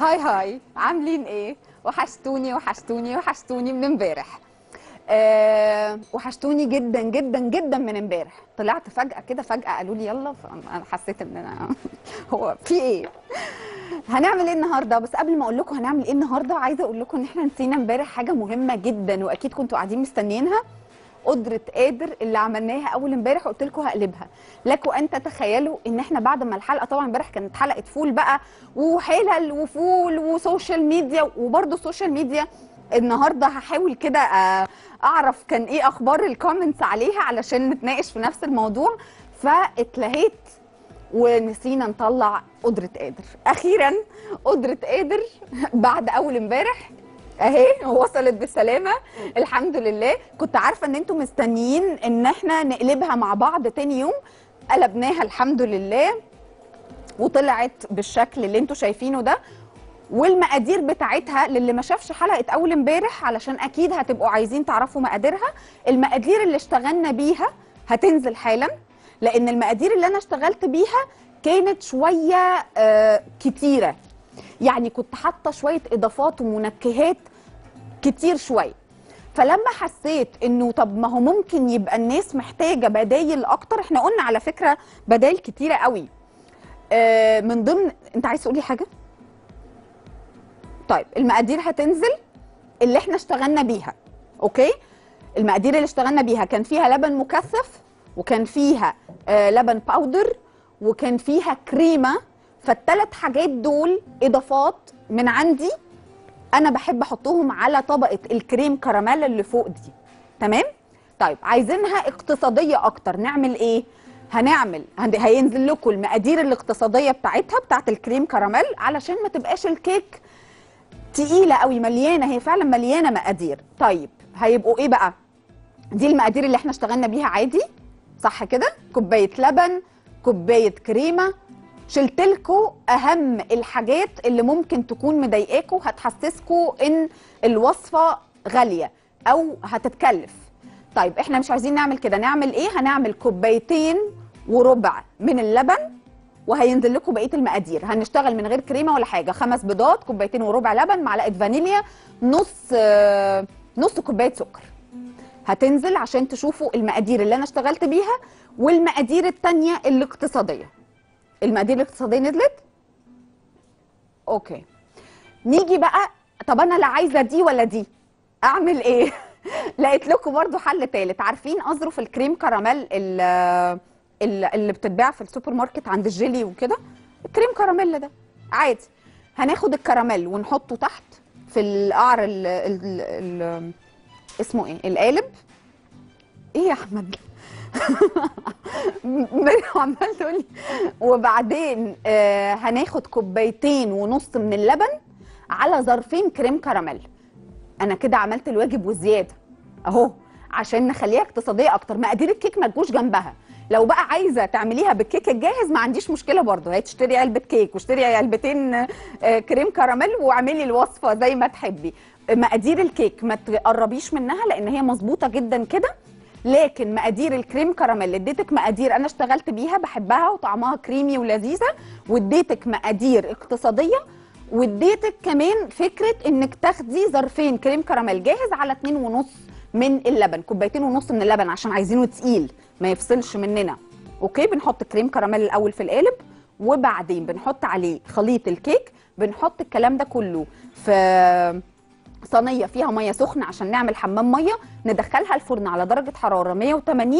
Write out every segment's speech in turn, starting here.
هاي هاي عاملين ايه وحشتوني وحشتوني وحشتوني من امبارح أه وحشتوني جدا جدا جدا من امبارح طلعت فجأة كده فجأة قالوا لي يلا انا حسيت ان انا هو في ايه هنعمل ايه النهارده بس قبل ما اقول لكم هنعمل ايه النهارده عايزه اقول لكم ان احنا نسينا امبارح حاجه مهمه جدا واكيد كنتوا قاعدين مستنيينها قدرة قادر اللي عملناها اول امبارح قلت لكم هقلبها لكم ان تتخيلوا ان احنا بعد ما الحلقه طبعا امبارح كانت حلقه فول بقى وحلل وفول وسوشيال ميديا وبرده السوشيال ميديا النهارده هحاول كده آه، اعرف كان ايه اخبار الكومنتس عليها علشان نتناقش في نفس الموضوع فاتلهيت ونسينا نطلع قدرة قادر أخيرا قدرة قادر بعد أول امبارح اهي وصلت بالسلامة الحمد لله كنت عارفة ان انتم مستنيين ان احنا نقلبها مع بعض تاني يوم قلبناها الحمد لله وطلعت بالشكل اللي انتم شايفينه ده والمقادير بتاعتها للي ما شافش حلقه اول امبارح علشان اكيد هتبقوا عايزين تعرفوا مقاديرها المقادير اللي اشتغلنا بيها هتنزل حالا لان المقادير اللي انا اشتغلت بيها كانت شويه آه كتيره يعني كنت حاطه شويه اضافات ومنكهات كتير شويه فلما حسيت انه طب ما هو ممكن يبقى الناس محتاجه بدايل اكتر احنا قلنا على فكره بدايل كتيره قوي آه من ضمن انت عايز تقولي حاجه طيب المقادير هتنزل اللي احنا اشتغلنا بيها اوكي المقادير اللي اشتغلنا بيها كان فيها لبن مكثف وكان فيها آه لبن باودر وكان فيها كريمه فالثلاث حاجات دول اضافات من عندي انا بحب احطهم على طبقه الكريم كراميل اللي فوق دي تمام طيب عايزينها اقتصاديه اكتر نعمل ايه هنعمل هن- هينزل لكم المقادير الاقتصاديه بتاعتها بتاعت الكريم كراميل علشان ما تبقاش الكيك تقيله قوي مليانه هي فعلا مليانه مقادير طيب هيبقوا ايه بقى دي المقادير اللي احنا اشتغلنا بيها عادي صح كده كوبايه لبن كوبايه كريمه شلت لكم اهم الحاجات اللي ممكن تكون مضايقاكم هتحسسكم ان الوصفه غاليه او هتتكلف طيب احنا مش عايزين نعمل كده نعمل ايه هنعمل كوبايتين وربع من اللبن وهينزل لكم بقيه المقادير هنشتغل من غير كريمه ولا حاجه خمس بيضات كوبايتين وربع لبن معلقه فانيليا نص آه، نص كوبايه سكر هتنزل عشان تشوفوا المقادير اللي انا اشتغلت بيها والمقادير التانية الاقتصاديه المقادير الاقتصاديه نزلت اوكي نيجي بقى طب انا لا عايزه دي ولا دي اعمل ايه لقيت لكم برضو حل تالت عارفين اظرف الكريم كراميل ال- ال- اللي بتتباع في السوبر ماركت عند الجيلي وكده الكريم كراميل ده عادي هناخد الكراميل ونحطه تحت في القعر ال ال ال اسمه ايه القالب ايه يا احمد عمال تقول لي وبعدين آه هناخد كوبايتين ونص من اللبن على ظرفين كريم كراميل انا كده عملت الواجب وزياده اهو عشان نخليها اقتصاديه اكتر مقادير الكيك ما تجوش جنبها لو بقى عايزه تعمليها بالكيك الجاهز ما عنديش مشكله برضه هي تشتري علبه كيك واشتري علبتين آه، كريم كراميل واعملي الوصفه زي ما تحبي مقادير الكيك ما تقربيش منها لان هي مظبوطه جدا كده لكن مقادير الكريم كراميل اديتك مقادير انا اشتغلت بيها بحبها وطعمها كريمي ولذيذه واديتك مقادير اقتصاديه واديتك كمان فكره انك تاخدي ظرفين كريم كراميل جاهز على اتنين ونص من اللبن كوبايتين ونص من اللبن عشان عايزينه تقيل ما يفصلش مننا اوكي بنحط كريم كراميل الاول في القالب وبعدين بنحط عليه خليط الكيك بنحط الكلام ده كله في صينيه فيها ميه سخنه عشان نعمل حمام ميه ندخلها الفرن على درجه حراره 180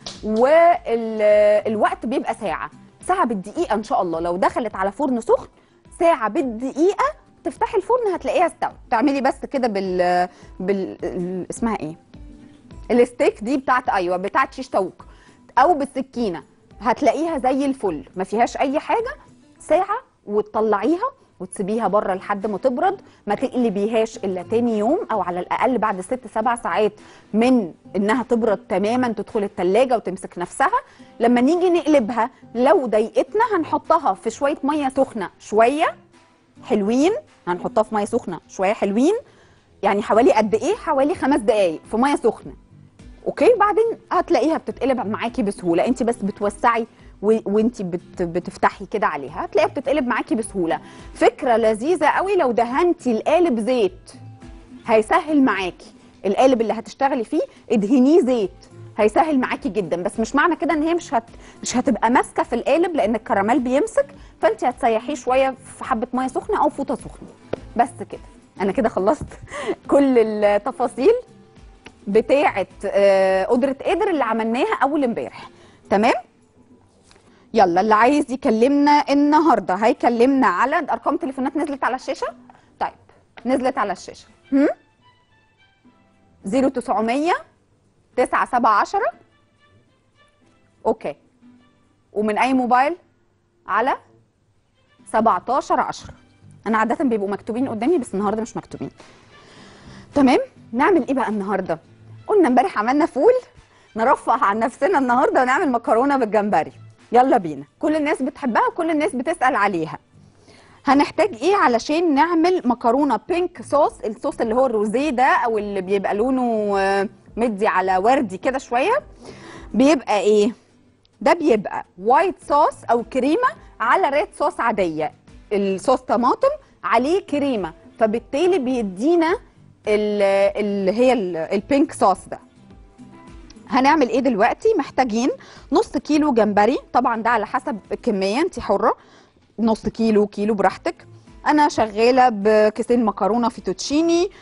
والوقت بيبقى ساعه ساعه بالدقيقه ان شاء الله لو دخلت على فرن سخن ساعه بالدقيقه تفتحي الفرن هتلاقيها استوت تعملي بس كده بال بال ال- اسمها ايه الستيك دي بتاعت ايوه بتاعت شيش طاووق او بالسكينه هتلاقيها زي الفل ما فيهاش اي حاجه ساعه وتطلعيها وتسيبيها بره لحد ما تبرد ما تقلبيهاش الا تاني يوم او على الاقل بعد ست سبع ساعات من انها تبرد تماما تدخل التلاجة وتمسك نفسها لما نيجي نقلبها لو ضايقتنا هنحطها في شويه ميه سخنه شويه حلوين هنحطها في ميه سخنه شويه حلوين يعني حوالي قد ايه حوالي خمس دقايق في ميه سخنه اوكي بعدين هتلاقيها بتتقلب معاكي بسهوله انت بس بتوسعي وانت بت بتفتحي كده عليها هتلاقيها بتتقلب معاكي بسهوله فكره لذيذه قوي لو دهنتي القالب زيت هيسهل معاكي القالب اللي هتشتغلي فيه ادهنيه زيت هيسهل معاكي جدا بس مش معنى كده ان هي مش هت... مش هتبقى ماسكه في القالب لان الكراميل بيمسك فانت هتسيحيه شويه في حبه ميه سخنه او فوطه سخنه بس كده انا كده خلصت كل التفاصيل بتاعه آه، قدره قدر اللي عملناها اول امبارح تمام يلا اللي عايز يكلمنا النهارده هيكلمنا على ارقام تليفونات نزلت على الشاشه طيب نزلت على الشاشه هم 0900 9710 اوكي ومن اي موبايل على 17 10 انا عاده بيبقوا مكتوبين قدامي بس النهارده مش مكتوبين تمام نعمل ايه بقى النهارده قلنا امبارح عملنا فول نرفه عن نفسنا النهارده ونعمل مكرونه بالجمبري يلا بينا كل الناس بتحبها وكل الناس بتسال عليها هنحتاج ايه علشان نعمل مكرونه بينك صوص الصوص اللي هو الروزيه ده او اللي بيبقى لونه آه، مدي على وردي كده شويه بيبقى ايه ده بيبقى وايت صوص او كريمه على ريد صوص عاديه الصوص طماطم عليه كريمه فبالتالي بيدينا ال- اللي هي ال- البينك صوص ده هنعمل ايه دلوقتي محتاجين نص كيلو جمبري طبعا ده على حسب الكميه انت حره نص كيلو كيلو براحتك انا شغاله بكيسين مكرونه فيتوتشيني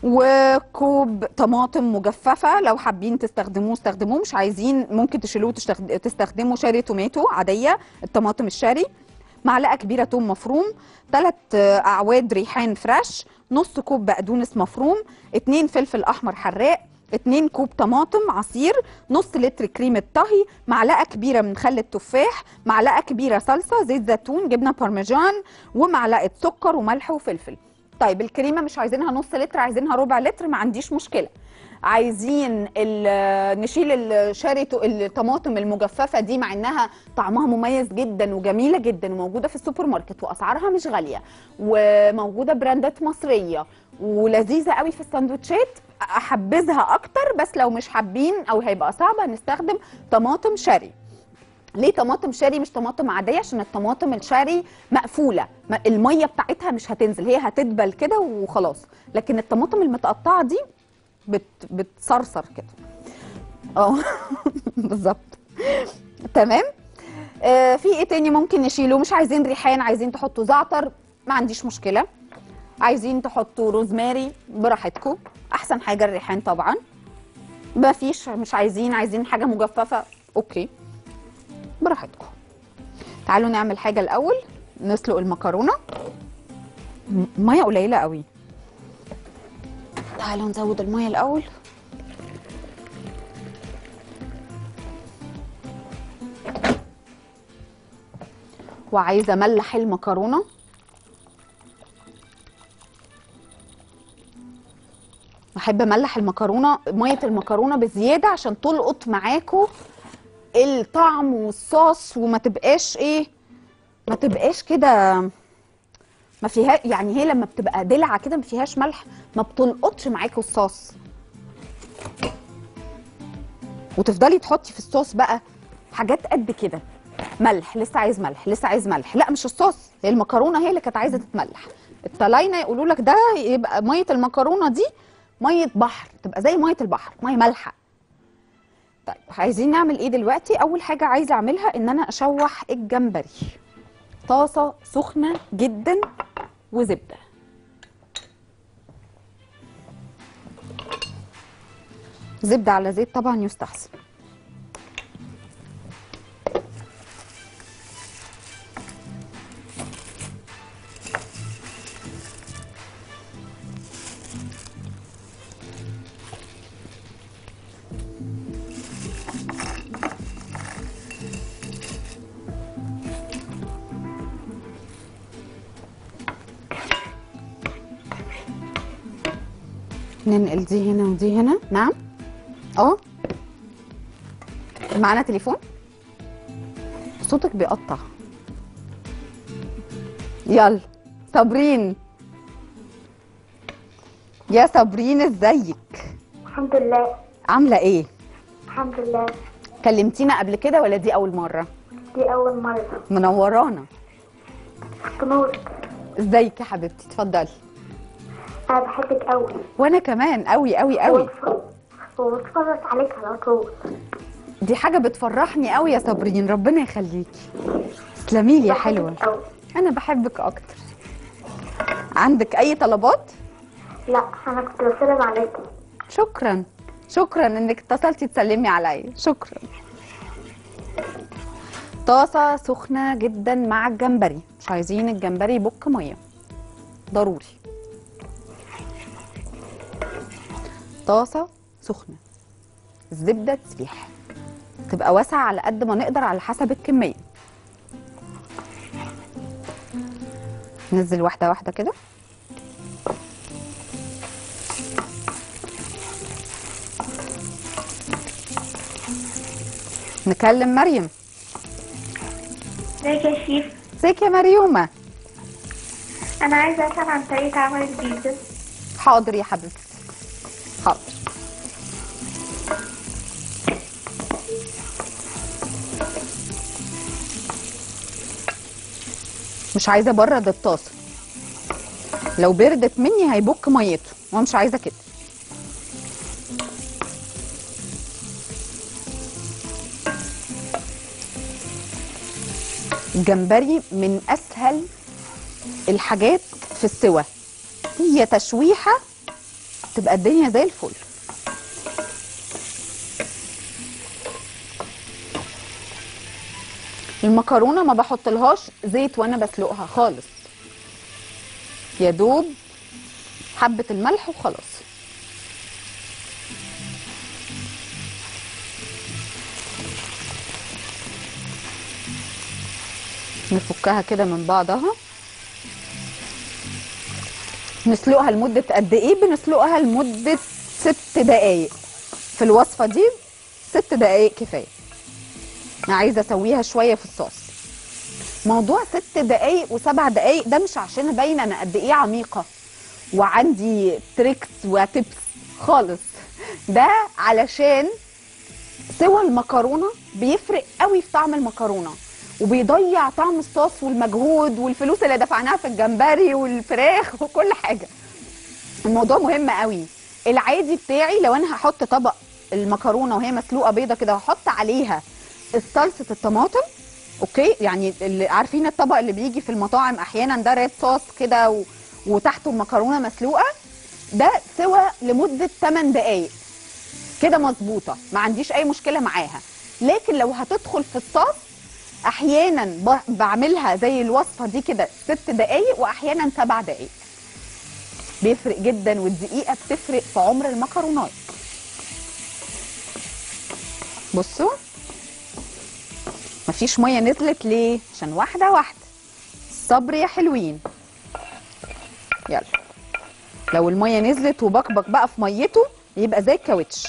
وكوب طماطم مجففه لو حابين تستخدموه استخدموه مش عايزين ممكن تشيلوه وتستخد- تستخدموا شاري توماتو عاديه الطماطم الشاري معلقه كبيره توم مفروم ثلاث اعواد ريحان فريش نص كوب بقدونس مفروم اتنين فلفل احمر حراق اتنين كوب طماطم عصير نص لتر كريمة طهي معلقة كبيرة من خل التفاح معلقة كبيرة صلصة زيت زيتون جبنة بارميجان ومعلقة سكر وملح وفلفل طيب الكريمة مش عايزينها نص لتر عايزينها ربع لتر ما عنديش مشكلة عايزين ال- نشيل الشاري الطماطم المجففه دي مع انها طعمها مميز جدا وجميله جدا وموجوده في السوبر ماركت واسعارها مش غاليه وموجوده براندات مصريه ولذيذه قوي في السندوتشات احبذها اكتر بس لو مش حابين او هيبقى صعب هنستخدم طماطم شاري ليه طماطم شاري مش طماطم عاديه عشان الطماطم الشاري مقفوله ما- الميه بتاعتها مش هتنزل هي هتدبل كده وخلاص لكن الطماطم المتقطعه دي بت بتصرصر كده اه بالظبط تمام آه في ايه تاني ممكن نشيله مش عايزين ريحان عايزين تحطوا زعتر ما عنديش مشكله عايزين تحطوا روزماري براحتكم احسن حاجه الريحان طبعا ما فيش مش عايزين عايزين حاجه مجففه اوكي براحتكم تعالوا نعمل حاجه الاول نسلق المكرونه م- ميه قليله قوي تعالوا نزود الميه الاول وعايزه املح المكرونه بحب املح المكرونه ميه المكرونه بزياده عشان تلقط معاكم الطعم والصوص وما تبقاش ايه ما تبقاش كده ما فيها يعني هي لما بتبقى دلعه كده ما فيهاش ملح ما بتلقطش معاكوا الصوص وتفضلي تحطي في الصوص بقى حاجات قد كده ملح لسه عايز ملح لسه عايز ملح لا مش الصوص هي المكرونه هي اللي كانت عايزه تتملح الطلاينه يقولوا لك ده يبقى ميه المكرونه دي ميه بحر تبقى زي ميه البحر ميه مالحه طيب عايزين نعمل ايه دلوقتي اول حاجه عايزه اعملها ان انا اشوح الجمبري طاسه سخنه جدا وزبده زبده على زيت طبعا يستحسن ننقل دي هنا ودي هنا نعم اه معانا تليفون صوتك بيقطع يلا صابرين يا صابرين ازيك الحمد لله عامله ايه الحمد لله كلمتينا قبل كده ولا دي اول مره دي أول مرة منورانا تنور ازيك يا حبيبتي اتفضلي أنا بحبك أوي وانا كمان قوي قوي قوي وبتف- وبتفرج عليك على طول دي حاجه بتفرحني قوي يا صابرين ربنا يخليكي تسلمي لي يا حلوه بحبك أوي انا بحبك اكتر عندك اي طلبات لا أنا كنت بسلم عليك شكرا شكرا انك اتصلتي تسلمي عليا شكرا طاسه سخنه جدا مع الجمبري مش عايزين الجمبري يبك ميه ضروري طاسه سخنه الزبده تسيح تبقى واسعه على قد ما نقدر على حسب الكميه ننزل واحده واحده كده نكلم مريم ازيك يا شيف ازيك يا مريومه أنا عايزة أسأل عن طريقة عمل البيتزا حاضر يا حبيبتي حاضر مش عايزه ابرد الطاسه لو بردت مني هيبك ميته وانا مش عايزه كده الجمبري من اسهل الحاجات في السوى هي تشويحه تبقى الدنيا زي الفل المكرونه ما بحطلهاش زيت وانا بسلقها خالص يا دوب حبه الملح وخلاص نفكها كده من بعضها نسلقها لمدة قد ايه بنسلقها لمدة ست دقايق في الوصفة دي ست دقايق كفاية انا عايزة اسويها شوية في الصوص موضوع ست دقايق وسبع دقايق ده مش عشان ابين انا قد ايه عميقة وعندي تريكس وتبس خالص ده علشان سوى المكرونه بيفرق قوي في طعم المكرونه وبيضيع طعم الصوص والمجهود والفلوس اللي دفعناها في الجمبري والفراخ وكل حاجه الموضوع مهم قوي العادي بتاعي لو انا هحط طبق المكرونه وهي مسلوقه بيضه كده هحط عليها صلصه الطماطم اوكي يعني اللي عارفين الطبق اللي بيجي في المطاعم احيانا ده ريد صوص كده و... وتحته المكرونه مسلوقه ده سوى لمده 8 دقائق كده مظبوطه ما عنديش اي مشكله معاها لكن لو هتدخل في الصوص احيانا ب- بعملها زي الوصفه دي كده ست دقائق واحيانا سبع دقائق بيفرق جدا والدقيقه بتفرق في عمر المكرونات بصوا مفيش ميه نزلت ليه عشان واحده واحده الصبر يا حلوين يلا لو الميه نزلت وبكبك بقى في ميته يبقى زي الكاوتش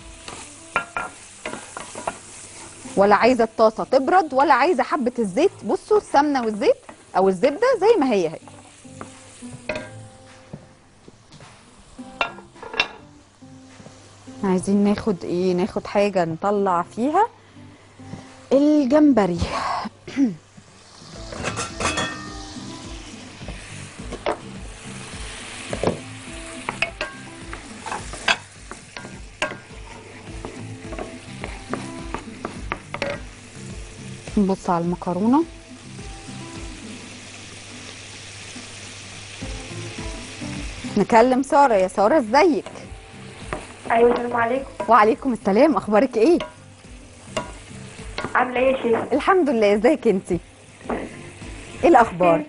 ولا عايزه الطاسه تبرد ولا عايزه حبه الزيت بصوا السمنه والزيت او الزبده زي ما هي هي عايزين ناخد ايه ناخد حاجه نطلع فيها الجمبري نبص على المكرونه نكلم ساره يا ساره ازيك أيوة السلام عليكم وعليكم السلام اخبارك ايه عاملة إيه يا شيف؟ الحمد لله ازيك انتي ايه الاخبار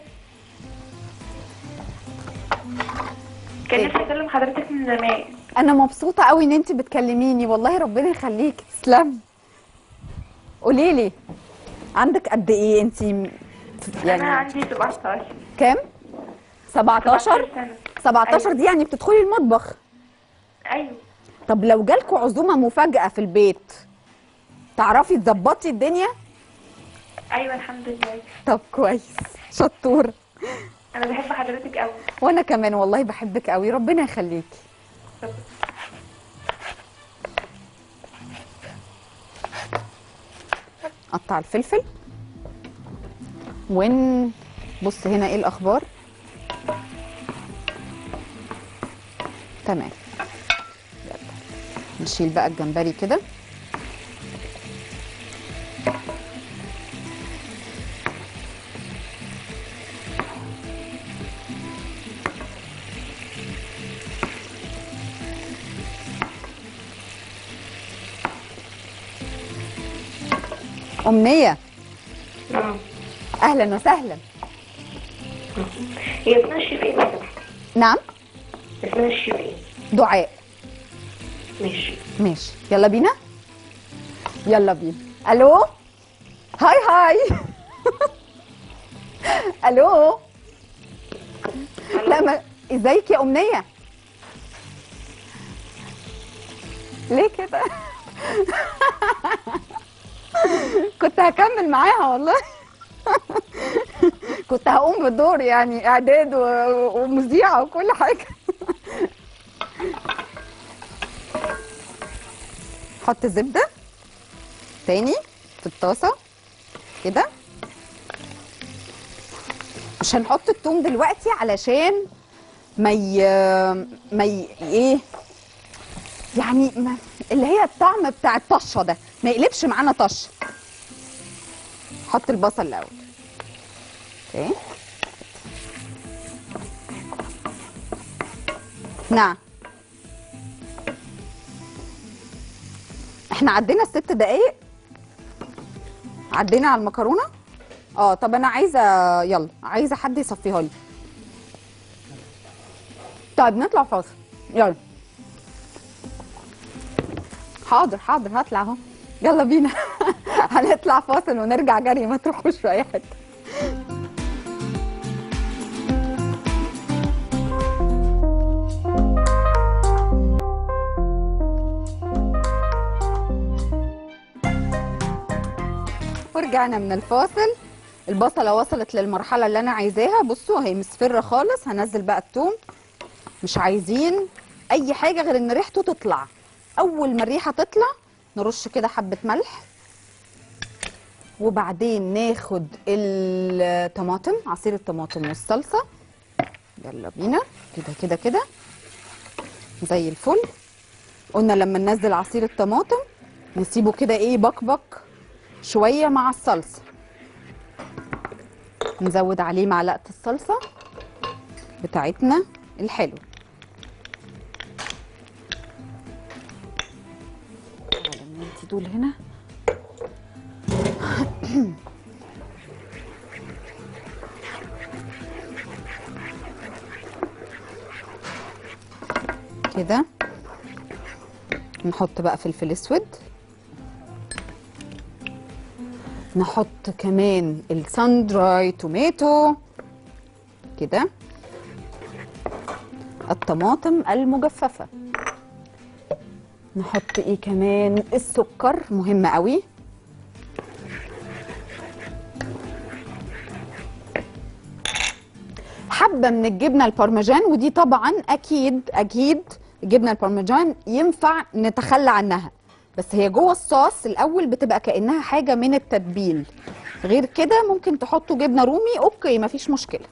كان نفسي أكلم حضرتك من زمان انا مبسوطه قوي ان انت بتكلميني والله ربنا يخليكي تسلمي قولي لي عندك قد ايه انت أنا يعني عندي 17 كام 17 سنة 17 أيوة. دي يعني بتدخلي المطبخ أيوة طب لو جالكوا عزومه مفاجاه في البيت تعرفي تظبطي الدنيا أيوة الحمد لله طب كويس شطوره أنا بحب حضرتك أوي وانا كمان والله بحبك قوي ربنا يخليكي قطع الفلفل ون بص هنا ايه الاخبار تمام يلا. نشيل بقى الجمبري كده أمنية نعم أهلا وسهلا هي بتنشف ايه مثلا؟ نعم بتنشف ايه؟ دعاء ماشي ماشي يلا بينا يلا بينا الو هاي هاي الو لا ما ازيك يا امنيه ليه كده كنت هكمل معاها والله كنت هقوم بالدور يعني اعداد و- ومذيعه وكل حاجه حط زبده تاني في الطاسه كده مش هنحط التوم دلوقتي علشان ما ي... ما ي... ايه يعني ما... اللي هي الطعم بتاع الطشه ده ما يقلبش معانا طشه حط البصل الاول اوكي نعم احنا عدينا الست دقايق عدينا على المكرونه اه طب انا عايزه يلا عايزه حد يصفيها لي طيب نطلع فاصل يلا حاضر حاضر هطلع اهو يلا بينا هنطلع فاصل ونرجع جري ما تروحوش في اي حته ورجعنا من الفاصل البصلة وصلت للمرحلة اللي أنا عايزاها بصوا هي مصفرة خالص هنزل بقى التوم مش عايزين أي حاجة غير إن ريحته تطلع أول ما الريحة تطلع نرش كده حبة ملح وبعدين ناخد الطماطم عصير الطماطم والصلصة يلا بينا كده كده كده زي الفل قلنا لما ننزل عصير الطماطم نسيبه كده ايه بكبك شويه مع الصلصه نزود عليه معلقه الصلصه بتاعتنا الحلو لما انت دول هنا كده نحط بقى فلفل اسود نحط كمان السان دراي توماتو كده الطماطم المجففة نحط ايه كمان السكر مهم قوي حبة من الجبنة البارميجان ودي طبعا اكيد اكيد الجبنة البارميجان ينفع نتخلى عنها بس هي جوه الصوص الاول بتبقى كانها حاجه من التتبيل غير كده ممكن تحطوا جبنه رومي اوكي مفيش مشكله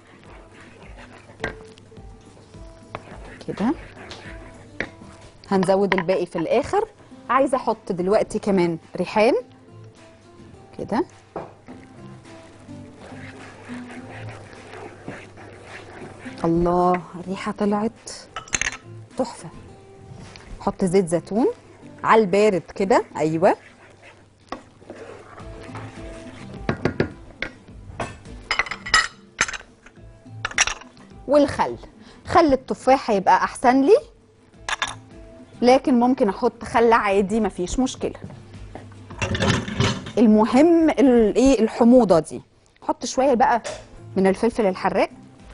كده هنزود الباقي في الاخر عايزه احط دلوقتي كمان ريحان كده الله الريحه طلعت تحفه حط زيت زيتون على البارد كده ايوه والخل خل التفاح هيبقى احسن لي لكن ممكن احط خل عادي مفيش مشكله المهم ال- ايه الحموضه دي حط شويه بقى من الفلفل الحراق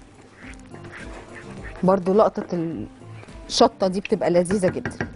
برضو لقطه الشطه دي بتبقى لذيذه جدا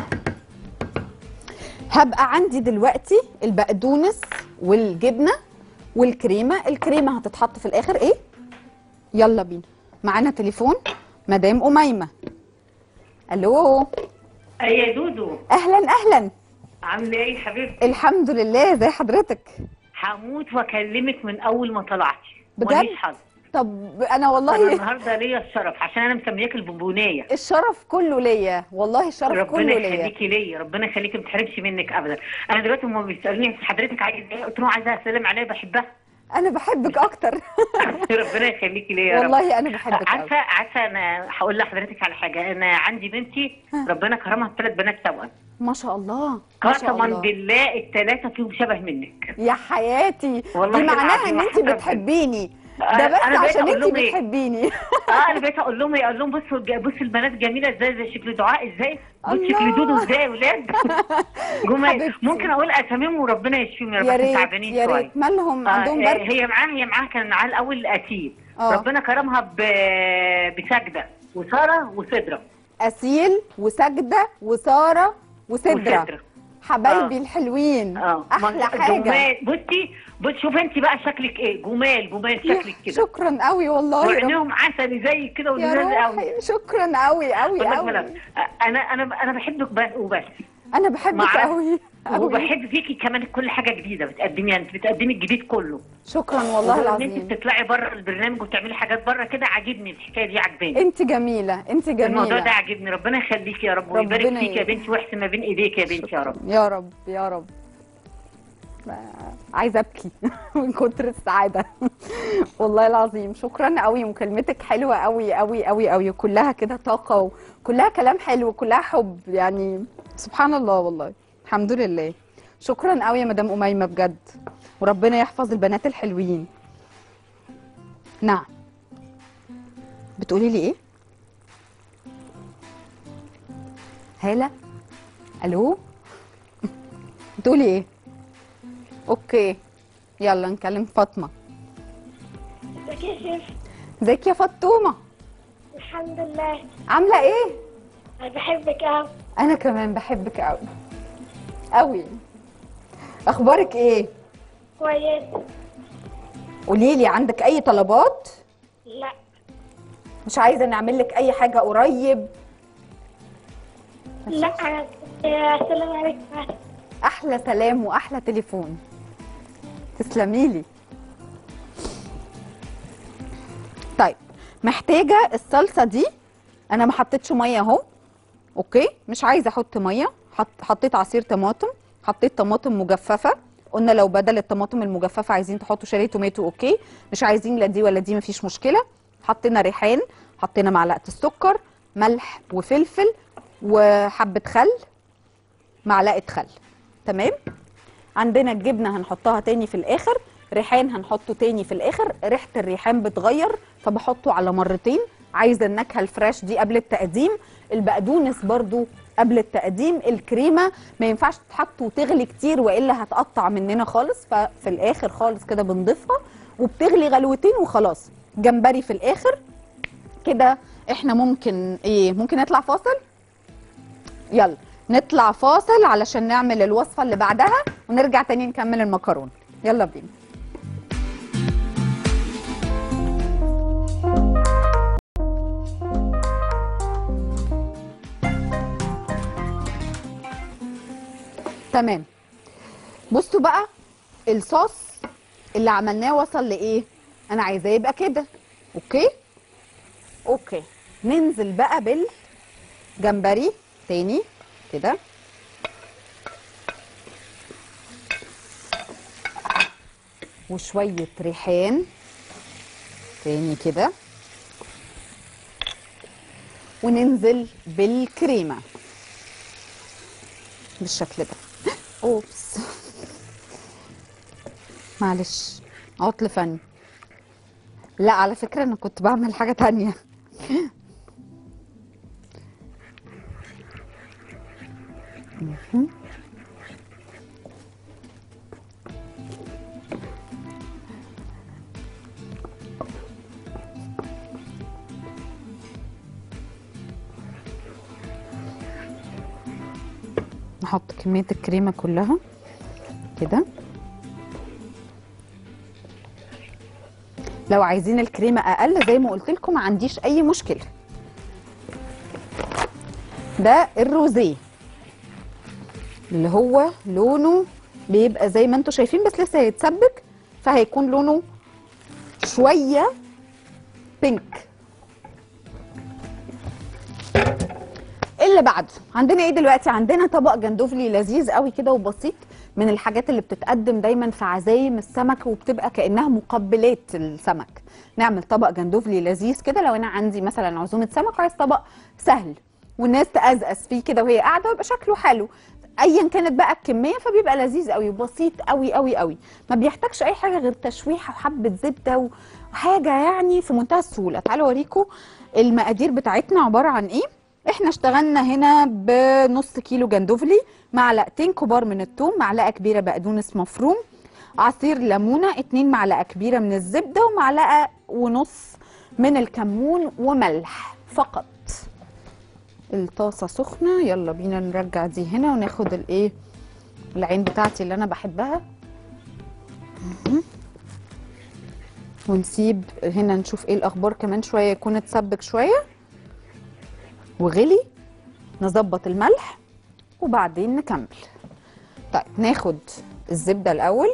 هبقى عندي دلوقتي البقدونس والجبنه والكريمه الكريمه هتتحط في الاخر ايه يلا بينا معانا تليفون مدام اميمه الو اي يا دودو اهلا اهلا عامله ايه يا حبيبتي الحمد لله ازي حضرتك هموت واكلمك من اول ما طلعتي بجد؟ ماليش حظ طب انا انا والله النهارده ليا الشرف عشان انا مسمياك البونبونيه الشرف كله ليا والله الشرف ربنا كله ليا يخليكي ليا ربنا يخليكي ما تحرمش منك ابدا انا دلوقتي هم بيسالوني حضرتك عايز ايه قلت لهم عايزه اسلم عليها بحبها انا بحبك اكتر ربنا يخليكي ليا يا رب والله انا بحبك قوي عارفه عارفه انا هقول لحضرتك على حاجه انا عندي بنتي ربنا كرمها بثلاث بنات توأم ما شاء الله ما شاء قسما الله بالله الثلاثه فيهم شبه منك يا حياتي والله دي معناها العظيم ان انت حسرة. بتحبيني آه، ده بس أنا بقيت عشان أقول انت لهم إيه؟ بتحبيني اه انا بقيت اقول لهم ايه اقول لهم بصوا الج- بصوا البنات جميله ازاي زي شكل دعاء ازاي بص الله. شكل دودو ازاي يا ولاد جمال حبيبتي. ممكن اقول اساميهم وربنا يشفيهم يا رب يا عشان ريت تعبانين يا شويه ريت مالهم آه، عندهم آه، برد هي معاها هي معاها كان معاها الاول اسيل آه. ربنا كرمها ب... بسجده وساره وسدره اسيل وسجده وساره وسدره وسدرة. حبايبي آه. الحلوين اه احلى ما- حاجه جمال بصي بص شوف انت بقى شكلك ايه جمال جمال شكلك كده شكرا قوي والله يا رب. وعينيهم عسلي زي كده يا ولذاذ قوي روحي شكرا قوي قوي والله قوي ملا- انا انا انا بحبك بس وبس انا بحبك معاك. قوي قوي وبحب فيكي كمان كل حاجه جديده بتقدميها انت بتقدمي الجديد كله شكرا والله وان انت العظيم بتطلعي بره البرنامج وتعملي حاجات بره كده عاجبني الحكايه دي عجباني انت جميله انت الموضوع ده جميله عاجبني ربنا يخليكي يا رب ويبارك ربنا فيك يا ي- بنتي واحسن ما بين ايديك يا بنتي يا رب يا رب يا رب عايزه ابكي من كتر السعاده والله العظيم شكرا قوي مكالمتك حلوه قوي قوي قوي قوي كلها كده طاقه وكلها كلام حلو وكلها حب يعني سبحان الله والله الحمد لله شكرا قوي يا مدام اميمه بجد وربنا يحفظ البنات الحلوين نعم بتقولي لي ايه هاله الو بتقولي ايه اوكي يلا نكلم فاطمه ازيك يا شيف ازيك يا فطومه الحمد لله عامله ايه انا بحبك قوي انا كمان بحبك قوي قوي اخبارك ايه كويس قولي لي عندك اي طلبات لا مش عايزه نعمل لك اي حاجه قريب لا انا يا السلام عليكم احلى سلام واحلى تليفون تسلمي لي طيب محتاجه الصلصه دي انا ما حطيتش ميه اهو اوكي مش عايزه احط ميه حط حطيت عصير طماطم حطيت طماطم مجففه قلنا لو بدل الطماطم المجففه عايزين تحطوا شاري توماتو اوكي مش عايزين لا دي ولا دي مفيش مشكله حطينا ريحان حطينا معلقه السكر ملح وفلفل وحبه خل معلقه خل تمام عندنا الجبنه هنحطها تاني في الاخر ريحان هنحطه تاني في الاخر ريحه الريحان بتغير فبحطه على مرتين عايزه النكهه الفريش دي قبل التقديم البقدونس برضو قبل التقديم الكريمه ما ينفعش تتحط وتغلي كتير والا هتقطع مننا خالص ففي الاخر خالص كده بنضيفها وبتغلي غلوتين وخلاص جمبري في الاخر كده احنا ممكن ايه ممكن نطلع فاصل يلا نطلع فاصل علشان نعمل الوصفة اللي بعدها ونرجع تاني نكمل المكرونة يلا بينا تمام بصوا بقى الصوص اللي عملناه وصل لايه انا عايزاه يبقى كده اوكي اوكي ننزل بقى بالجمبري تاني كده وشوية ريحان تاني كده وننزل بالكريمة بالشكل ده اوبس معلش عطل فني لا على فكرة انا كنت بعمل حاجة تانية نحط كمية الكريمة كلها كده لو عايزين الكريمة أقل زي ما قلت لكم ما عنديش أي مشكلة ده الروزيه اللي هو لونه بيبقى زي ما انتم شايفين بس لسه هيتسبك فهيكون لونه شويه بينك اللي بعده عندنا ايه دلوقتي عندنا طبق جندوفلي لذيذ قوي كده وبسيط من الحاجات اللي بتتقدم دايما في عزايم السمك وبتبقى كانها مقبلات السمك نعمل طبق جندوفلي لذيذ كده لو انا عندي مثلا عزومه سمك وعايز طبق سهل والناس تقزقز فيه كده وهي قاعده ويبقى شكله حلو ايا كانت بقى الكميه فبيبقى لذيذ قوي وبسيط قوي قوي قوي ما بيحتاجش اي حاجه غير تشويحه وحبه زبده وحاجه يعني في منتهى السهوله تعالوا اوريكم المقادير بتاعتنا عباره عن ايه احنا اشتغلنا هنا بنص كيلو جندوفلي معلقتين كبار من الثوم معلقه كبيره بقدونس مفروم عصير ليمونه اتنين معلقه كبيره من الزبده ومعلقه ونص من الكمون وملح فقط الطاسه سخنه يلا بينا نرجع دي هنا وناخد الايه العين بتاعتي اللي انا بحبها مهم. ونسيب هنا نشوف ايه الاخبار كمان شويه يكون اتسبك شويه وغلي نظبط الملح وبعدين نكمل طيب ناخد الزبده الاول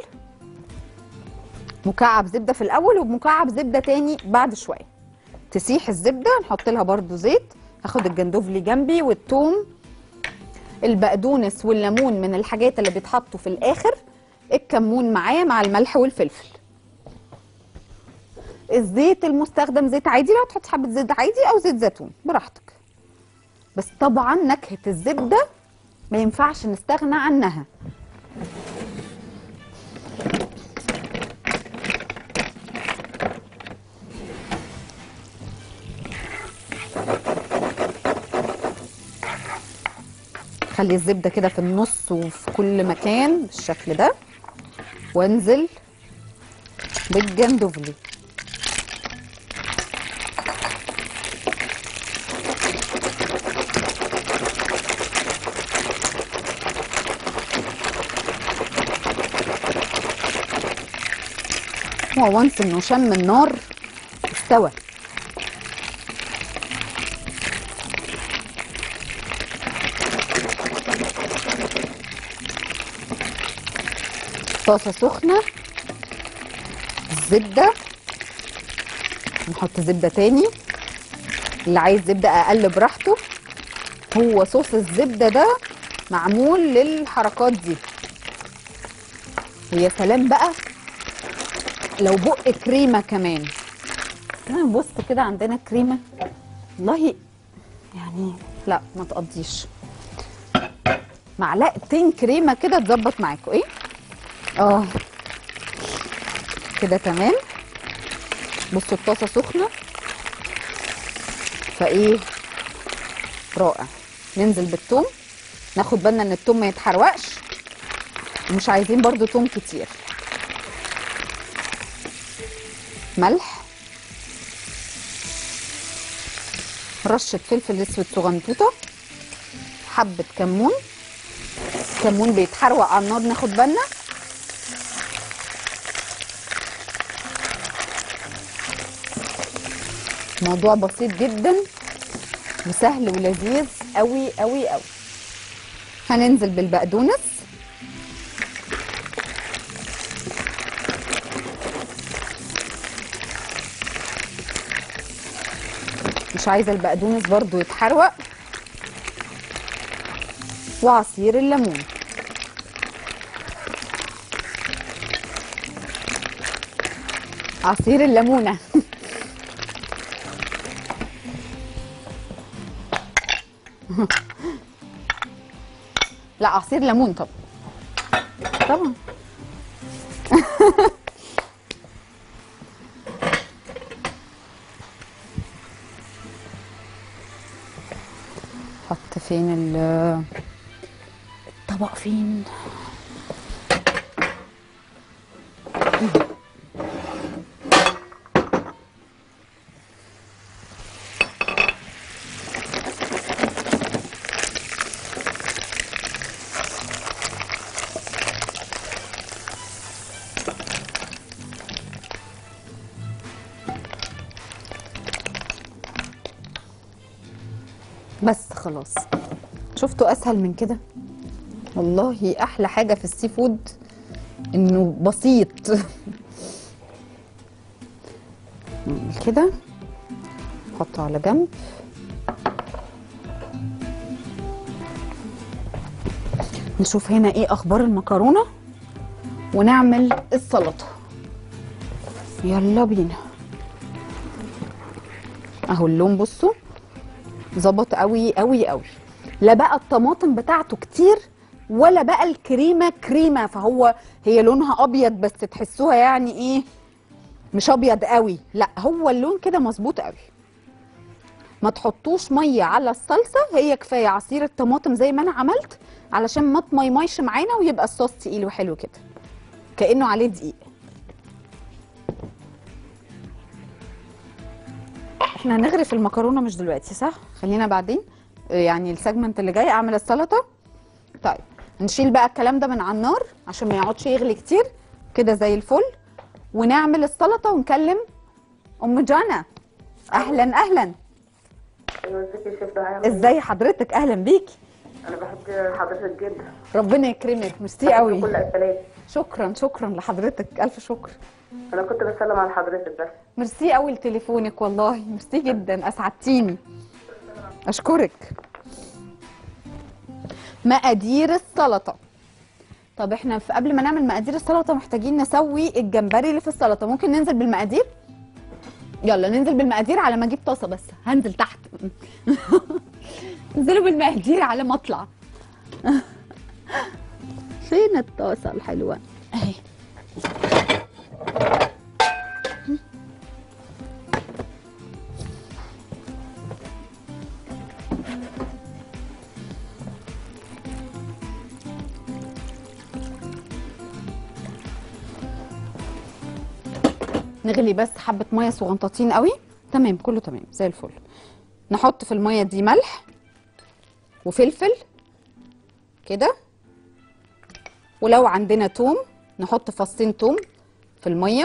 مكعب زبده في الاول ومكعب زبده تاني بعد شويه تسيح الزبده نحط لها برده زيت هاخد الجندوفلي جنبي والثوم البقدونس والليمون من الحاجات اللي بيتحطوا في الاخر الكمون معايا مع الملح والفلفل الزيت المستخدم زيت عادي لو تحط حبه زيت عادي او زيت زيتون براحتك بس طبعا نكهه الزبده ما ينفعش نستغنى عنها خلي الزبده كده في النص وفي كل مكان بالشكل ده وانزل بالجندوفلي هو وانس انه شم النار استوى طاسه سخنه الزبده نحط زبده تاني اللي عايز زبده اقل براحته هو صوص الزبده ده معمول للحركات دي ويا سلام بقى لو بق كريمه كمان انا بص كده عندنا كريمه والله يعني لا ما تقضيش معلقتين كريمه كده تظبط معاكم ايه اه كده تمام بصوا الطاسه سخنه فايه رائع ننزل بالثوم ناخد بالنا ان الثوم ما يتحرقش ومش عايزين برضو توم كتير ملح رشة فلفل اسود صغنطوطة حبة كمون كمون بيتحروق على النار ناخد بالنا موضوع بسيط جدا وسهل ولذيذ قوي قوي قوي هننزل بالبقدونس مش عايزه البقدونس برضو يتحروق وعصير الليمون عصير الليمونه لا عصير ليمون طبعا طبعا حط فين ال- الطبق فين بس خلاص شفتوا اسهل من كده والله احلى حاجه في السي فود انه بسيط نعمل كده نحطه على جنب نشوف هنا ايه اخبار المكرونه ونعمل السلطه يلا بينا اهو اللون بصوا ظبط قوي قوي قوي لا بقى الطماطم بتاعته كتير ولا بقى الكريمه كريمه فهو هي لونها ابيض بس تحسوها يعني ايه مش ابيض قوي لا هو اللون كده مظبوط قوي ما تحطوش ميه على الصلصه هي كفايه عصير الطماطم زي ما انا عملت علشان ما تميميش معانا ويبقى الصوص تقيل وحلو كده كانه عليه دقيق احنا هنغرف المكرونه مش دلوقتي صح خلينا بعدين يعني السيجمنت اللي جاي اعمل السلطه طيب نشيل بقى الكلام ده من على النار عشان ما يقعدش يغلي كتير كده زي الفل ونعمل السلطه ونكلم ام جانا اهلا اهلا ازيك يا شيف دعاء ازاي حضرتك اهلا بيكي انا بحب حضرتك جدا ربنا يكرمك ميرسي قوي كل السلام شكرا شكرا لحضرتك الف شكر انا كنت بسلم على حضرتك بس ميرسي قوي لتليفونك والله ميرسي جدا اسعدتيني اشكرك مقادير السلطه طب احنا في قبل ما نعمل مقادير السلطه محتاجين نسوي الجمبري اللي في السلطه ممكن ننزل بالمقادير يلا ننزل بالمقادير على ما اجيب طاسه بس هنزل تحت انزلوا بالمقادير على ما اطلع فين الطاسه الحلوه اهي نغلي بس حبه ميه صغنطاطين قوي تمام كله تمام زي الفل نحط في الميه دي ملح وفلفل كده ولو عندنا توم نحط فصين توم في الميه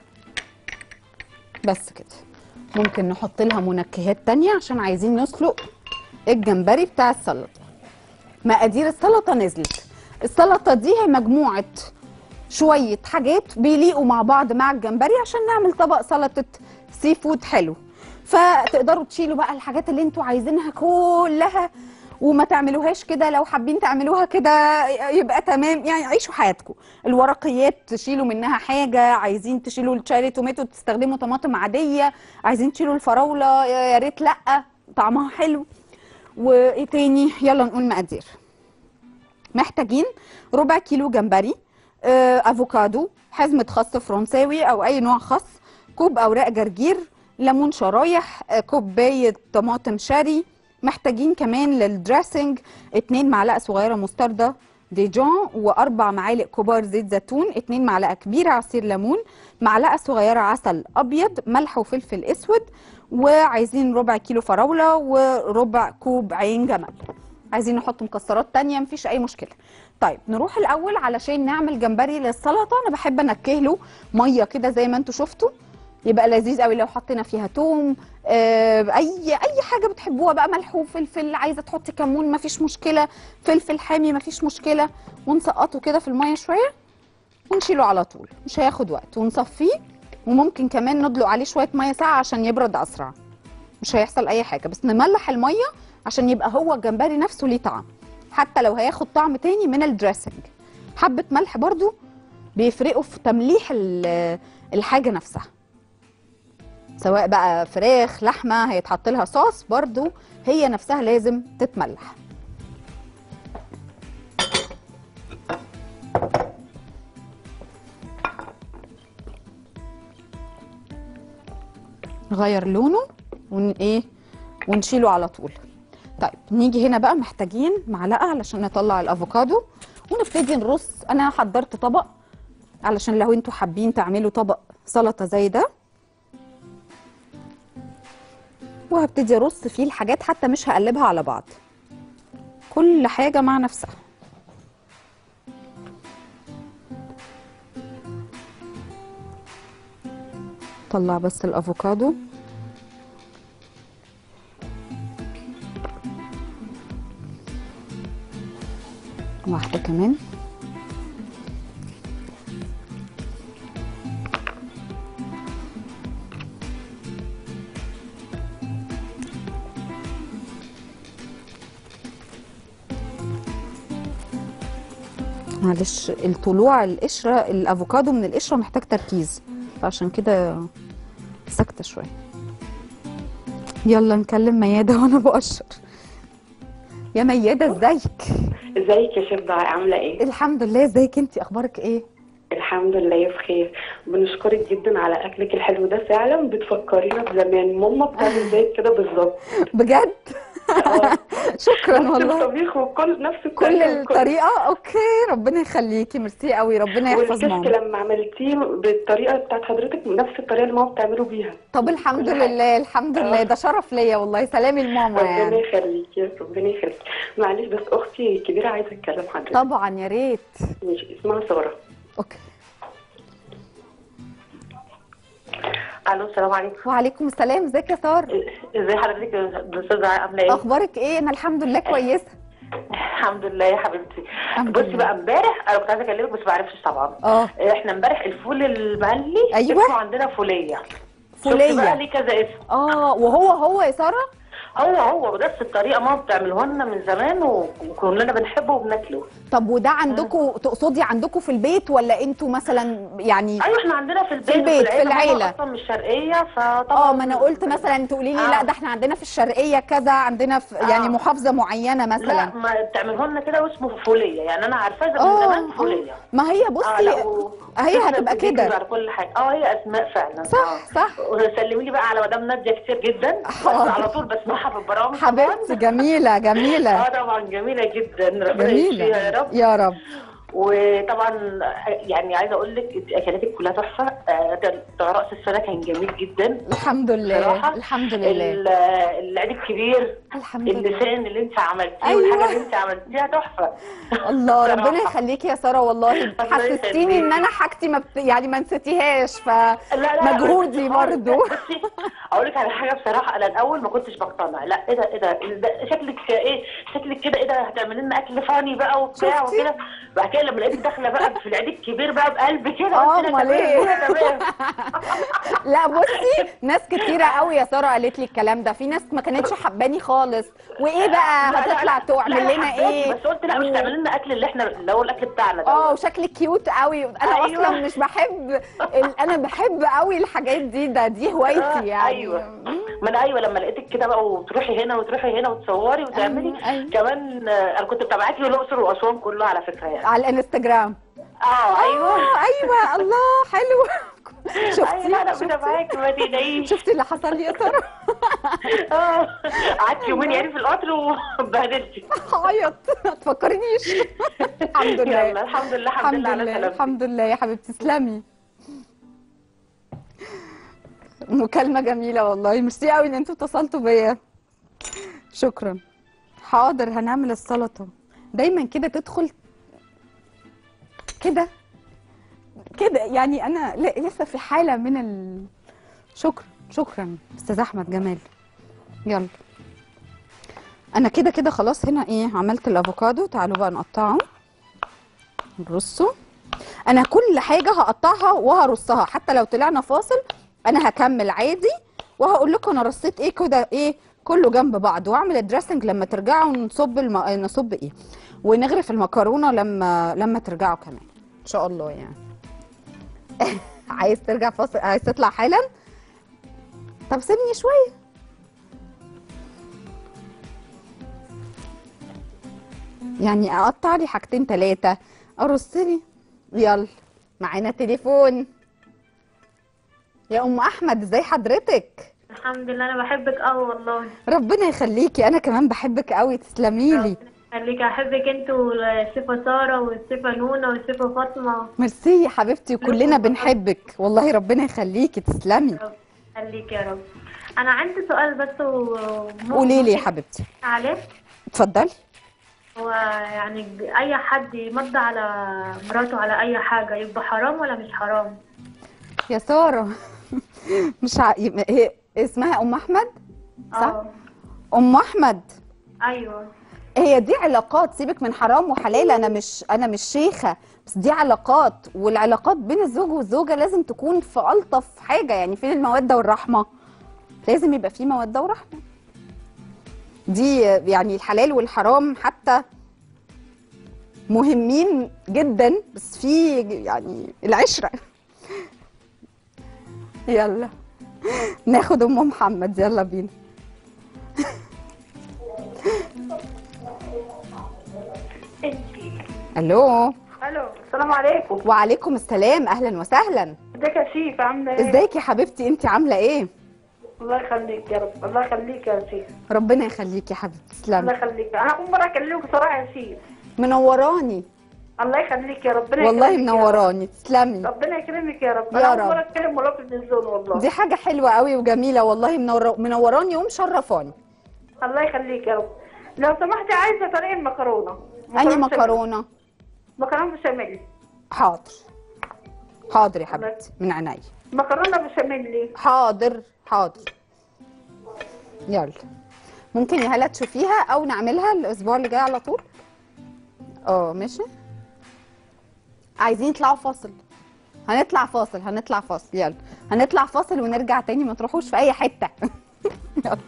بس كده ممكن نحط لها منكهات تانية عشان عايزين نسلق الجمبري بتاع السلطه مقادير السلطه نزلت السلطه دي هي مجموعه شويه حاجات بيليقوا مع بعض مع الجمبري عشان نعمل طبق سلطه سي فود حلو فتقدروا تشيلوا بقى الحاجات اللي انتوا عايزينها كلها وما تعملوهاش كده لو حابين تعملوها كده يبقى تمام يعني عيشوا حياتكم الورقيات تشيلوا منها حاجه عايزين تشيلوا الشاري توماتو تستخدموا طماطم عاديه عايزين تشيلوا الفراوله يا ريت لا طعمها حلو وايه تاني يلا نقول مقادير محتاجين ربع كيلو جمبري آه، افوكادو حزمه خس فرنساوي او اي نوع خس كوب اوراق جرجير ليمون شرايح آه، كوبايه طماطم شاري محتاجين كمان للدريسنج اتنين معلقه صغيره مستردة ديجون واربع معالق كبار زيت زيتون اتنين معلقه كبيره عصير ليمون معلقه صغيره عسل ابيض ملح وفلفل اسود وعايزين ربع كيلو فراوله وربع كوب عين جمل عايزين نحط مكسرات تانية مفيش اي مشكله طيب نروح الاول علشان نعمل جمبري للسلطه انا بحب انكه له ميه كده زي ما انتوا شفتوا يبقى لذيذ قوي لو حطينا فيها توم آه اي اي حاجه بتحبوها بقى ملح وفلفل عايزه تحطي كمون مفيش مشكله فلفل حامي مفيش مشكله ونسقطه كده في الميه شويه ونشيله على طول مش هياخد وقت ونصفيه وممكن كمان ندلق عليه شويه ميه ساقعه عشان يبرد اسرع مش هيحصل اي حاجه بس نملح الميه عشان يبقى هو الجمبري نفسه ليه طعم حتى لو هياخد طعم تاني من الدريسنج حبه ملح برضو بيفرقوا في تمليح ال- الحاجه نفسها سواء بقى فراخ لحمه هيتحط لها صوص برضو هي نفسها لازم تتملح نغير لونه ون ايه ونشيله على طول طيب نيجي هنا بقى محتاجين معلقه علشان نطلع الافوكادو ونبتدي نرص انا حضرت طبق علشان لو انتوا حابين تعملوا طبق سلطه زي ده وهبتدي ارص فيه الحاجات حتى مش هقلبها على بعض كل حاجه مع نفسها طلع بس الافوكادو واحده كمان معلش الطلوع القشره الافوكادو من القشره محتاج تركيز فعشان كده ساكته شويه يلا نكلم مياده وانا بقشر يا مياده ازيك ازيك يا شيف دعاء عامله ايه؟ الحمد لله ازيك انت اخبارك ايه الحمد لله بخير بنشكرك جدا على اكلك الحلو ده فعلا بتفكرينا بزمان ماما بتعمل زي كده بالظبط بجد اه شكرا نفس والله الطبيخ وكل نفس كل الطريقة وكل- الطريقه اوكي ربنا يخليكي ميرسي قوي ربنا يحفظ والكشك ماما لما عملتيه بالطريقه بتاعت حضرتك نفس الطريقه اللي ماما بتعمله بيها طب الحمد كل حاجة. لله الحمد لله آه. ده شرف ليا والله سلامي لماما ربنا يعني يخليكي ربنا يخليكي معلش بس اختي الكبيره عايزه اتكلم حضرتك طبعا يا ريت ماشي اسمها ساره اوكي الو السلام عليكم وعليكم السلام ازيك يا ساره ازي حضرتك يا استاذه دعاء عامله ايه؟ اخبارك ايه انا الحمد لله كويسه الحمد لله يا حبيبتي الحمد بصي لله. بقى امبارح انا كنت عايزه اكلمك بس ما عرفتش طبعا اه احنا امبارح الفول المقلي أيوة. اسمه عندنا فوليه فولية. شفت بقى ليه كذا اسم اه وهو هو يا ساره هو هو بنفس الطريقه ماما بتعمله لنا من زمان و- وكلنا بنحبه وبناكله طب وده عندكم تقصدي عندكم في البيت ولا انتوا مثلا يعني ايوه احنا عندنا في البيت البيت، في ماما العيلة. اصلا من الشرقيه فطبعا اه ما انا قلت مثلا تقولي لي آه. لا ده احنا عندنا في الشرقيه كذا عندنا في يعني آه. محافظه معينه لا مثلا ما بتعمله لنا كده واسمه فوليه يعني انا عارفاه من اه زمان آه. فوليه ما هي اه بصي لا و- هي إحنا هتبقى بنجيب كده على كل حاجه اه هي اسماء فعلا صح صح وسلمي لي بقى على مدام ناديه كتير جدا بس حاضر. على طول بسمعها في البرامج حبيبتي جميله جميله اه طبعا جميله جدا ربنا جميله يشفيها يا رب يا رب وطبعا يعني عايزه اقول لك اكلاتك كلها تحفه آه، ده راس السنه كان جميل جدا الحمد لله بصراحة الحمد لله ال- العيد الكبير الحمد لله اللسان اللي انت عملتيه أيوة. والحاجه اللي انت عملتيها تحفه الله ربنا بصراحة. يخليكي يا ساره والله حسستيني ان انا حاجتي ما بت... يعني ما نسيتيهاش ف لا لا مجهودي خالص. برضو. بصي اقول لك على حاجه بصراحه انا الاول ما كنتش بقتنع لا ايه ده ايه ده, إيه ده شكلك ايه شكلك كده ايه ده هتعملي لنا اكل فاني بقى وبتاع شفتي؟ وكده بعد كده لما لقيت داخله بقى في العيد الكبير بقى بقلب كده آه، قلت لها أمال تمام، إيه؟ كده تمام لا بصي ناس كتيره قوي يا ساره قالت لي الكلام ده في ناس ما كانتش حباني خالص وايه بقى لا، لا، هتطلع لا، تعمل لا، لنا حبيتي، ايه بس قلت لا مش تعملي لنا اكل اللي احنا اللي هو الاكل بتاعنا ده اه وشكلك كيوت قوي انا أيوة. اصلا مش بحب ال... انا بحب قوي الحاجات دي ده دي آه، هوايتي يعني ايوه ما انا ايوه لما لقيتك كده بقى وتروحي هنا وتروحي هنا وتصوري وتعملي أيوة، أيوة. كمان آه، انا كنت متابعاكي الاقصر واسوان كلها على فكره يعني على الانستجرام اه ايوه اه ايوه الله حلو شفتي ايوه لا انا شفتي متابعاكي ما تقلقيش شفتي اللي حصل لي يا ساره اه قعدت يومين يعني في القطر وبهدلتي هعيط ما تفكرنيش الحمد لله يلا الحمد لله الحمد لله على سلامتك الحمد لله يا حبيبتي تسلمي مكالمة جميلة والله ميرسي قوي ان انتوا اتصلتوا بيا شكرا حاضر هنعمل السلطة دايما كده تدخل كده كده يعني انا ل- لسه في حالة من ال شكرا شكرا استاذ احمد جمال يلا انا كده كده خلاص هنا ايه عملت الافوكادو تعالوا بقى نقطعه نرصه انا كل حاجه هقطعها وهرصها حتى لو طلعنا فاصل انا هكمل عادي وهقول لكم انا رصيت ايه كده ايه كله جنب بعض واعمل الدريسنج لما ترجعوا نصب الم... نصب ايه ونغرف المكرونه لما لما ترجعوا كمان ان شاء الله يعني عايز ترجع فاصل عايز تطلع حالا طب سيبني شويه يعني اقطع لي حاجتين ثلاثه ارص لي يلا معانا تليفون يا ام احمد ازاي حضرتك الحمد لله انا بحبك قوي والله ربنا يخليكي انا كمان بحبك قوي تسلمي لي خليك احبك انت والسيفه ساره والسيفه نونا والسيفه فاطمه ميرسي يا حبيبتي وكلنا بنحبك والله ربنا يخليكي تسلمي خليك يا رب انا عندي سؤال بس و... قولي لي يا حبيبتي عليه اتفضلي هو يعني اي حد يمضي على مراته على اي حاجه يبقى حرام ولا مش حرام يا ساره مش ع... هي اسمها ام احمد صح اه ام احمد ايوه هي دي علاقات سيبك من حرام وحلال انا مش انا مش شيخه بس دي علاقات والعلاقات بين الزوج والزوجه لازم تكون في الطف حاجه يعني فين الموده والرحمه لازم يبقى في موده ورحمه دي يعني الحلال والحرام حتى مهمين جدا بس في يعني العشره يلا ناخد ام محمد يلا بينا الو الو السلام عليكم وعليكم السلام اهلا وسهلا ازيك يا شيف عامله ايه ازيك يا حبيبتي انت عامله ايه الله يخليك يا رب الله يخليك يا شيف ربنا يخليكي يا حبيبتي الله تسلمي يخليك انا اول مره اكلمك بصراحه يا شيف منوراني الله يخليك يا ربنا والله يكرمك يا رب. منوراني تسلمي ربنا يكرمك يا رب يا انا اول رب. مره اتكلم ولا في التلفزيون والله دي حاجه حلوه قوي وجميله والله منور... منوراني ومشرفاني الله يخليك يا رب لو سمحتي عايزه طريقه المكرونه اني بشاميل. مكرونه مكرونه بشاميل حاضر حاضر يا حبيبتي من عينيا مكرونه بشاميل حاضر حاضر يلا ممكن يا هلا تشوفيها او نعملها الاسبوع اللي جاي على طول اه ماشي عايزين يطلعوا فاصل هنطلع فاصل هنطلع فاصل يلا هنطلع فاصل ونرجع تاني ما تروحوش في اي حته يلا.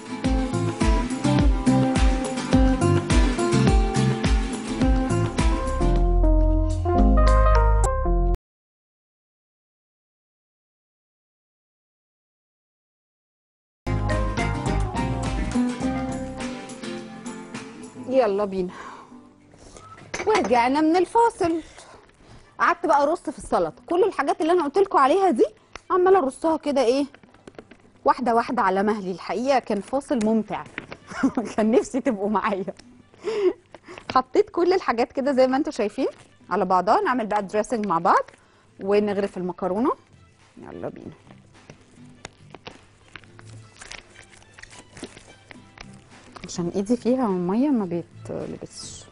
يلا بينا ورجعنا من الفاصل قعدت بقى ارص في السلطه كل الحاجات اللي انا قلت لكم عليها دي عماله ارصها كده ايه واحده واحده على مهلي الحقيقه كان فاصل ممتع كان نفسي تبقوا معايا حطيت كل الحاجات كده زي ما انتم شايفين على بعضها نعمل بقى دريسنج مع بعض ونغرف المكرونه يلا بينا عشان ايدي فيها ميه ما بيتلبسش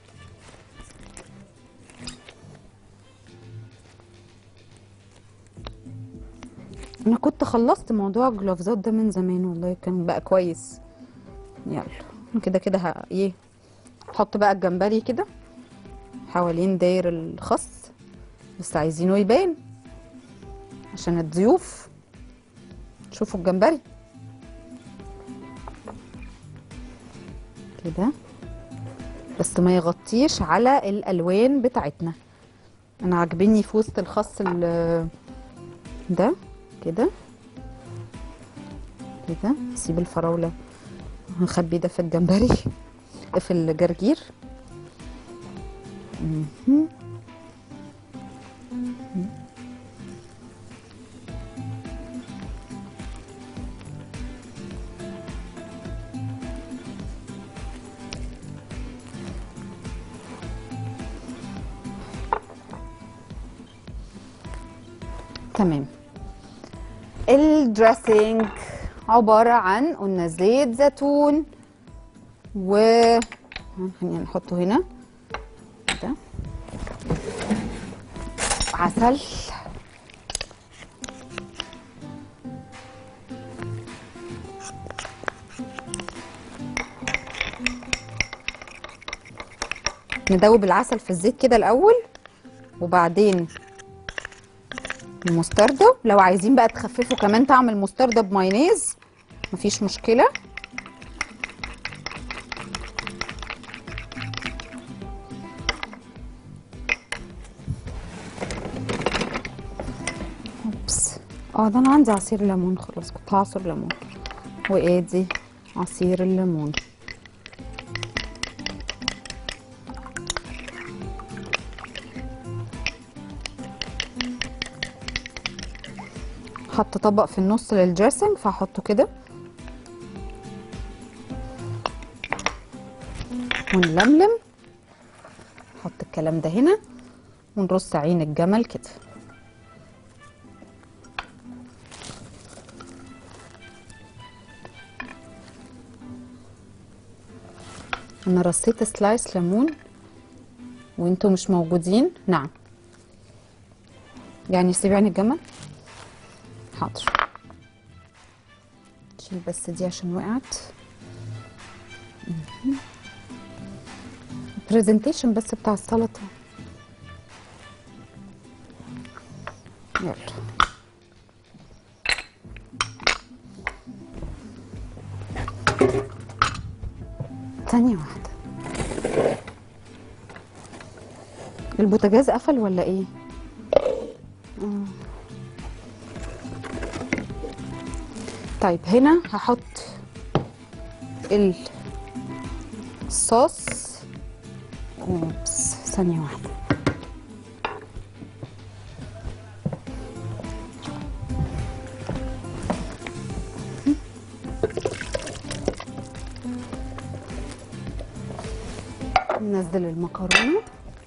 انا كنت خلصت موضوع الجلافزات ده من زمان والله كان بقى كويس يلا كده كده ه- ايه احط بقى الجمبري كده حوالين داير الخس بس عايزينه يبان عشان الضيوف شوفوا الجمبري كده بس ما يغطيش على الالوان بتاعتنا انا عاجبني في وسط الخس ال- ده كده كده سيب الفراوله هنخبي ده في الجمبري في الجرجير مهم. تمام الدريسنج عبارة عن قلنا زيت زيتون و خلينا نحطه هنا كده عسل ندوب العسل في الزيت كده الأول وبعدين المستردة لو عايزين بقى تخففوا كمان طعم المستردة بمايونيز مفيش مشكلة اوبس اه ده انا عندي عصير ليمون خلاص كنت هعصر ليمون وادي عصير الليمون حط طبق في النص للدريسنج فهحطه كده ونلملم نحط الكلام ده هنا ونرص عين الجمل كده انا رصيت سلايس ليمون وانتوا مش موجودين نعم يعني سيب عين الجمل حاضر شيل بس دي عشان وقعت برزنتيشن بس بتاع السلطة يلا ثانية واحدة البوتاجاز قفل ولا ايه آه. طيب هنا هحط الصوص اوبس ثانية واحدة ننزل المكرونة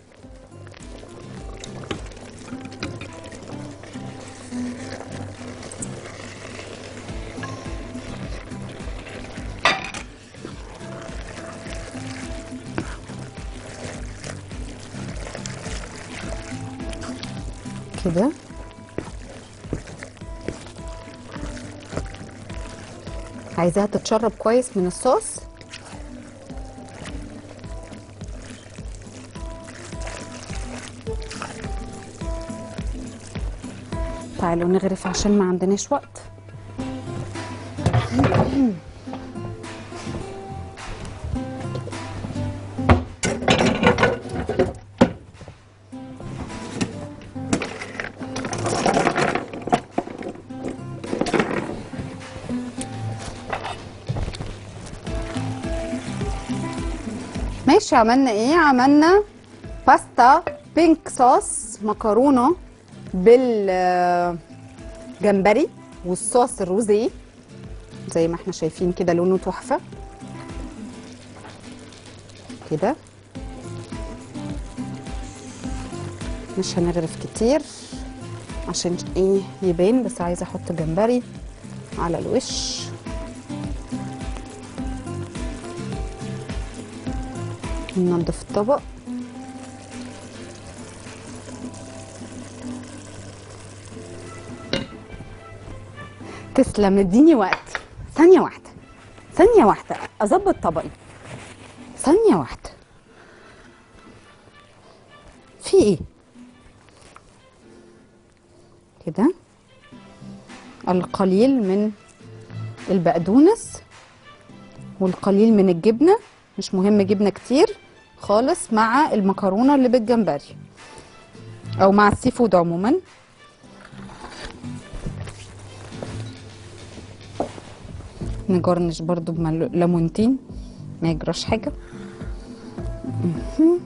كده عايزاها تتشرب كويس من الصوص تعالوا نغرف عشان ما عندناش وقت ماشي عملنا ايه عملنا باستا بينك صوص مكرونه بالجمبري والصوص الروزي زي ما احنا شايفين كده لونه تحفه كده مش هنغرف كتير عشان ايه يبان بس عايزه احط جمبري على الوش ننضف الطبق تسلم اديني وقت ثانية واحدة ثانية واحدة أظبط طبقي ثانية واحدة في إيه؟ كده القليل من البقدونس والقليل من الجبنة مش مهم جبنة كتير خالص مع المكرونة اللي بالجمبري أو مع السي فود عموما نجرنش برضو بليمونتين ما يجراش حاجة مهم.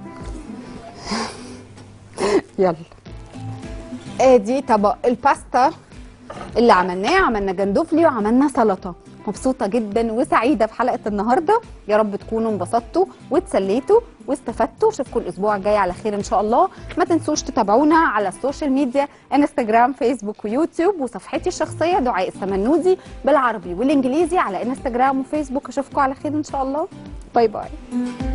يلا ادي طبق الباستا اللي عملناه عملنا جندوفلي وعملنا سلطه مبسوطة جدا وسعيدة في حلقة النهاردة يا رب تكونوا انبسطتوا واتسليتوا واستفدتوا اشوفكم الاسبوع الجاي على خير ان شاء الله ما تنسوش تتابعونا على السوشيال ميديا انستجرام فيسبوك ويوتيوب وصفحتي الشخصية دعاء السمنودي بالعربي والانجليزي على انستجرام وفيسبوك اشوفكم على خير ان شاء الله باي باي